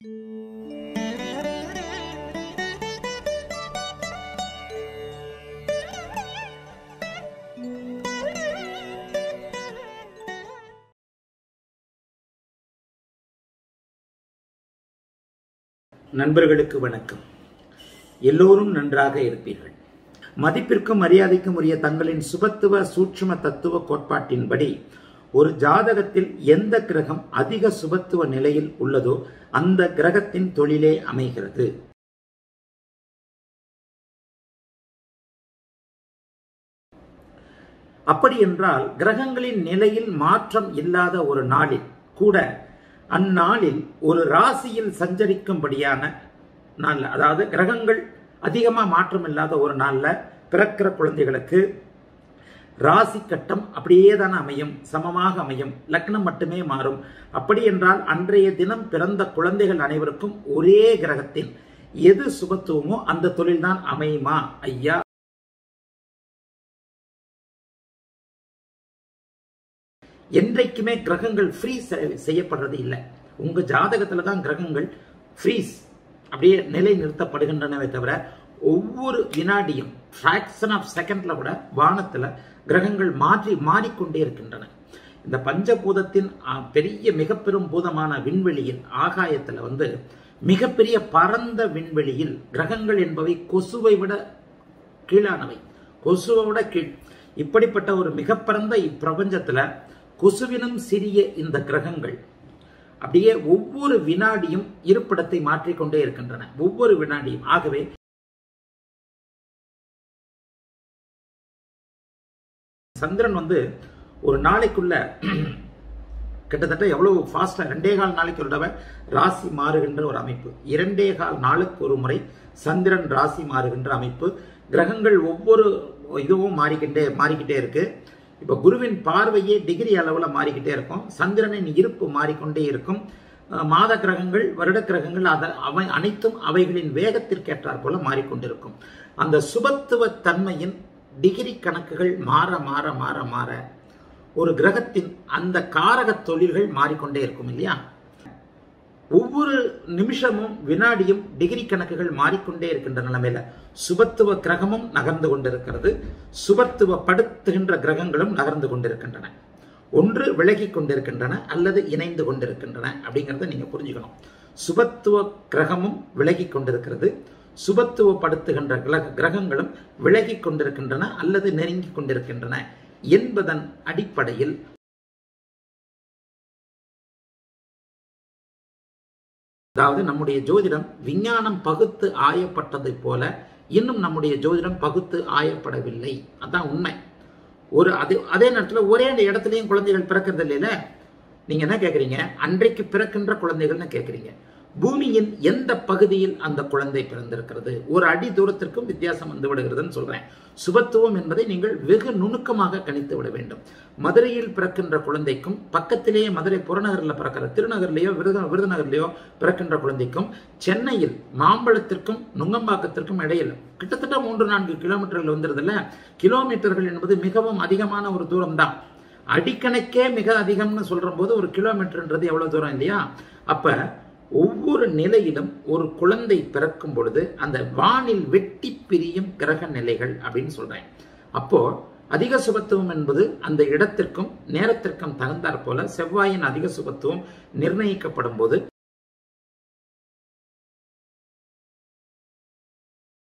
நண்பர்களுக்கு வணக்கம் எல்லோரும் நன்றாக இருப்பீர்கள் மதிப்பிற்கும் மரியாதைக்கும் உரிய தங்களின் சுபத்துவ சூட்சும தத்துவ கோட்பாட்டின்படி ஒரு ஜாதகத்தில் எந்த கிரகம் அதிக சுபத்துவ நிலையில் உள்ளதோ அந்த கிரகத்தின் தொழிலே அமைகிறது அப்படி என்றால் கிரகங்களின் நிலையில் மாற்றம் இல்லாத ஒரு நாளில் கூட அந்நாளில் ஒரு ராசியில் சஞ்சரிக்கும்படியான நாள் அதாவது கிரகங்கள் அதிகமாக மாற்றம் இல்லாத ஒரு நாளில் பிறக்கிற குழந்தைகளுக்கு ராசி கட்டம் அப்படியே தான் அமையும் சமமாக அமையும் லக்னம் மட்டுமே மாறும் அப்படி என்றால் அன்றைய தினம் பிறந்த குழந்தைகள் அனைவருக்கும் ஒரே கிரகத்தின் எது சுபத்துவமோ அந்த தொழில்தான் அமையுமா ஐயா என்றைக்குமே கிரகங்கள் ஃப்ரீஸ் செய்யப்படுறது இல்லை உங்க ஜாதகத்துல தான் கிரகங்கள் ஃப்ரீஸ் அப்படியே நிலை நிறுத்தப்படுகின்றனவே தவிர ஒவ்வொரு வினாடியும் ஃபிராக்ஷன் ஆஃப் செகண்ட்ல கூட வானத்துல கிரகங்கள் மாற்றி மாறிக்கொண்டே இருக்கின்றன இந்த பஞ்சபூதத்தின் பெரிய மிக பெரும் பூதமான விண்வெளியில் ஆகாயத்துல வந்து மிகப்பெரிய பரந்த விண்வெளியில் கிரகங்கள் என்பவை கொசுவை விட கீழானவை கொசுவை விட கீழ் இப்படிப்பட்ட ஒரு மிக பரந்த இப்பிரபஞ்சத்துல கொசுவினும் சிறிய இந்த கிரகங்கள் அப்படியே ஒவ்வொரு வினாடியும் இருப்பிடத்தை மாற்றிக்கொண்டே இருக்கின்றன ஒவ்வொரு வினாடியும் ஆகவே சந்திரன் வந்து ஒரு நாளைக்குள்ள கிட்டத்தட்ட எவ்வளவு ஃபாஸ்டா ரெண்டே கால் நாளைக்கு ஒரு தடவை ராசி மாறுகின்ற ஒரு அமைப்பு இரண்டே கால் நாளுக்கு ஒரு முறை சந்திரன் ராசி மாறுகின்ற அமைப்பு கிரகங்கள் ஒவ்வொரு இதுவும் மாறிக்கிட்டே மாறிக்கிட்டே இருக்கு இப்போ குருவின் பார்வையே டிகிரி அளவில் மாறிக்கிட்டே இருக்கும் சந்திரனின் இருப்பு மாறிக்கொண்டே இருக்கும் மாத கிரகங்கள் வருட கிரகங்கள் அதை அவை அனைத்தும் அவைகளின் வேகத்திற்கேற்றார் போல மாறிக்கொண்டிருக்கும் அந்த சுபத்துவ தன்மையின் டிகிரி கணக்குகள் மாற மாற மாற மாற ஒரு கிரகத்தின் அந்த காரக தொழில்கள் மாறிக்கொண்டே இருக்கும் இல்லையா ஒவ்வொரு நிமிஷமும் வினாடியும் டிகிரி கணக்குகள் மாறிக்கொண்டே இருக்கின்ற நிலைமையில சுபத்துவ கிரகமும் நகர்ந்து கொண்டிருக்கிறது சுபத்துவ படுத்துகின்ற கிரகங்களும் நகர்ந்து கொண்டிருக்கின்றன ஒன்று விலகி கொண்டிருக்கின்றன அல்லது இணைந்து கொண்டிருக்கின்றன அப்படிங்கிறத நீங்க புரிஞ்சுக்கணும் சுபத்துவ கிரகமும் விலகி கொண்டிருக்கிறது சுபத்துவப்படுத்துகின்ற கிரகங்களும் விலகி கொண்டிருக்கின்றன அல்லது நெருங்கி கொண்டிருக்கின்றன என்பதன் அடிப்படையில் அதாவது நம்முடைய ஜோதிடம் விஞ்ஞானம் பகுத்து ஆயப்பட்டதை போல இன்னும் நம்முடைய ஜோதிடம் பகுத்து ஆயப்படவில்லை அதான் உண்மை ஒரு அது அதே நேரத்தில் ஒரே இடத்துலையும் குழந்தைகள் பிறக்கிறது இல்லைல்ல நீங்க என்ன கேட்குறீங்க அன்றைக்கு பிறக்கின்ற குழந்தைகள்னு கேட்குறீங்க பூமியின் எந்த பகுதியில் அந்த குழந்தை பிறந்திருக்கிறது ஒரு அடி தூரத்திற்கும் வித்தியாசம் வந்து விடுகிறதுன்னு சொல்றேன் சுபத்துவம் என்பதை நீங்கள் வெகு நுணுக்கமாக கணித்து விட வேண்டும் மதுரையில் பிறக்கின்ற குழந்தைக்கும் பக்கத்திலேயே மதுரை புறநகரில் பிறக்கிற திருநகர்லேயோ விருது விருதுநகர்லேயோ பிறக்கின்ற குழந்தைக்கும் சென்னையில் மாம்பழத்திற்கும் நுங்கம்பாக்கத்திற்கும் இடையில் கிட்டத்தட்ட மூன்று நான்கு கிலோமீட்டர்கள் வந்துருதுல்ல கிலோமீட்டர்கள் என்பது மிகவும் அதிகமான ஒரு தூரம் தான் அடிக்கணக்கே மிக அதிகம்னு சொல்ற போது ஒரு கிலோமீட்டர்ன்றது எவ்வளவு தூரம் இல்லையா அப்ப ஒவ்வொரு நிலையிலும் ஒரு குழந்தை பிறக்கும் பொழுது அந்த வானில் வெட்டி பிரியும் கிரக நிலைகள் அப்படின்னு சொல்றேன் அப்போ அதிக சுபத்துவம் என்பது அந்த இடத்திற்கும் நேரத்திற்கும் தகுந்தாற் போல செவ்வாயின் அதிக சுபத்துவம் நிர்ணயிக்கப்படும் போது